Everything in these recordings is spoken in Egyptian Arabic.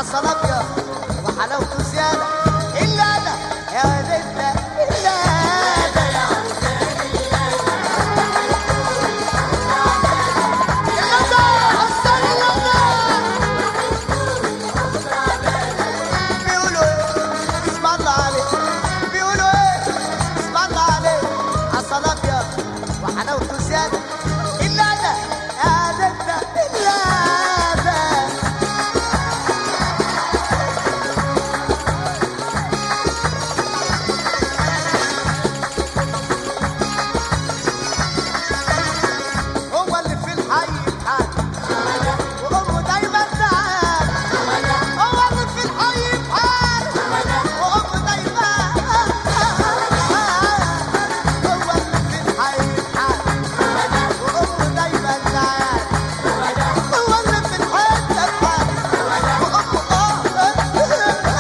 عسل ابيض وحلاوته زياده الا انا يا ولدنا الا انا الا انا حسن الا انا بيقولوا ايه اسم الله عليك بيقولوا ايه اسم الله عليك عسل ابيض وحلاوته زياده الا انا يا ولدنا الا انا هو اللي في الحي بحال وامه دايما تعال هو اللي في الحي بحال وامه دايما هو اللي في الحي بحال وامه دايما تعال هو اللي في الحته بحال وامه اه هو اللي في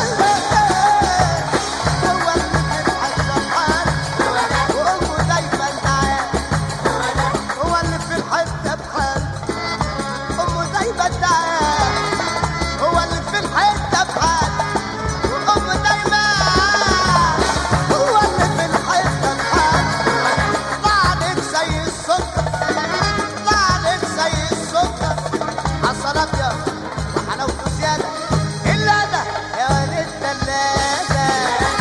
الحته بحال وامه دايما تعال هو اللي في الحته بحال امه دايما تعال هو اللي في الحته بحال وامه دايما هو اللي في الحته بحال طعنت زي السكر طعنت زي السكر عسل ابيض وحلاوته زياده الا ده يا ولد الثلاجه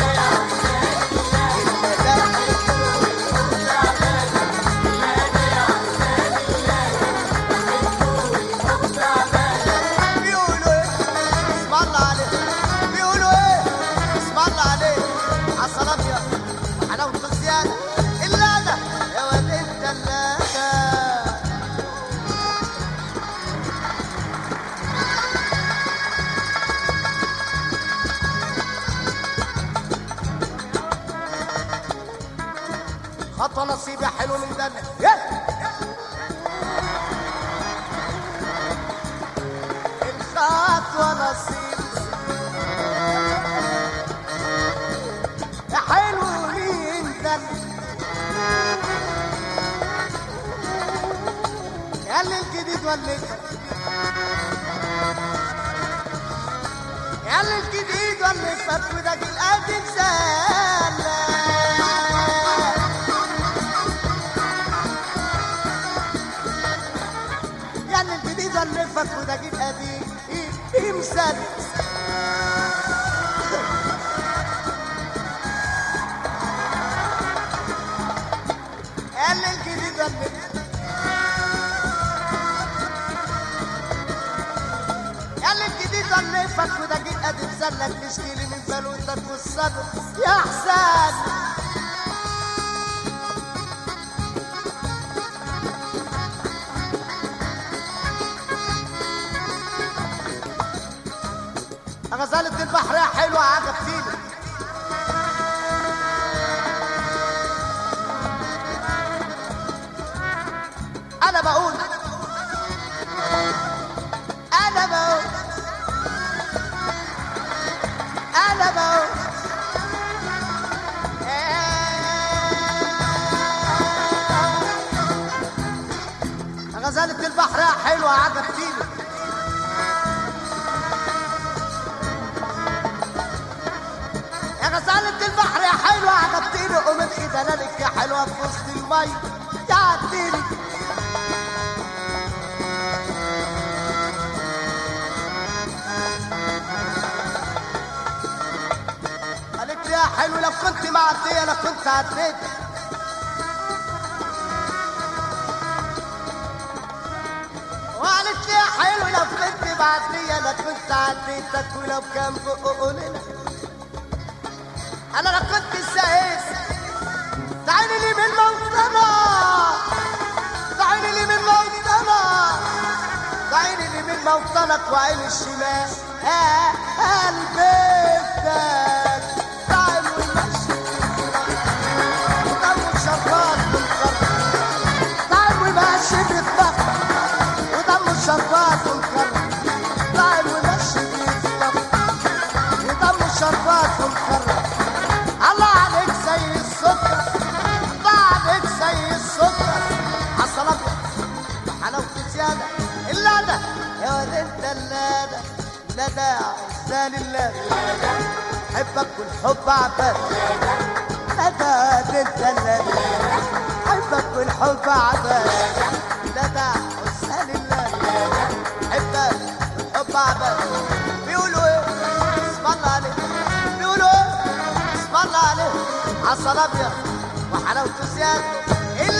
بيقولوا ايه اسم الله عليك بيقولوا ايه اسم الله عليك عسل ابيض وحلاوته زياده الا انا يا ولد الثلاجه خطوه نصيب يا حلو من دمك يلا الخطوة نصيب يا حلو مين ده يا اللي الجديد ولا يا اللي الجديد ولا فات وداك القديم سلام يعني الجديد اللي فات وده جيل قديم إيه إيه مثال قال الجديد اللي قال الجديد اللي فات وده جيل قديم سلك تشكيلي من بلوتك والصدر يا حسان غزالة البحر يا حلوة عجبتيني أنا بقول أنا بقول أنا بقول غزالة البحر يا حلوة عجبتيني يا غزالة البحر يا حلوة عجبتيني قومت خدلالك يا حلوة في وسط المي تعديني قالت لي يا حلو لو كنت معدية انا كنت عديت وقالت لي يا حلو لو كنت معدية انا كنت عديتك ولو كان بقولنا انا لو كنت سايس تعالي لي من موطنا تعالي لي من موطنا تعالي لي من موطنك وعين الشمال آه قلبك تعال ونمشي ودم شربات ونكرر تعال ونمشي بالضبط ودم شربات ونكرر تعال ونمشي بالضبط ودم شربات ونكرر الله عليك زي السكر بعدك زي السكر عسل ابيض حلاوته زياده الا انا يا ولد الدلاله لا داعي حسان الله حبك والحب عباد ندى تتسلل حبك والحب عباد ندى حسان الله حبك والحب عباد بيقولوا ايه اسم الله عليه بيقولوا ايه اسم الله عليه عسل ابيض وحلاوته زياده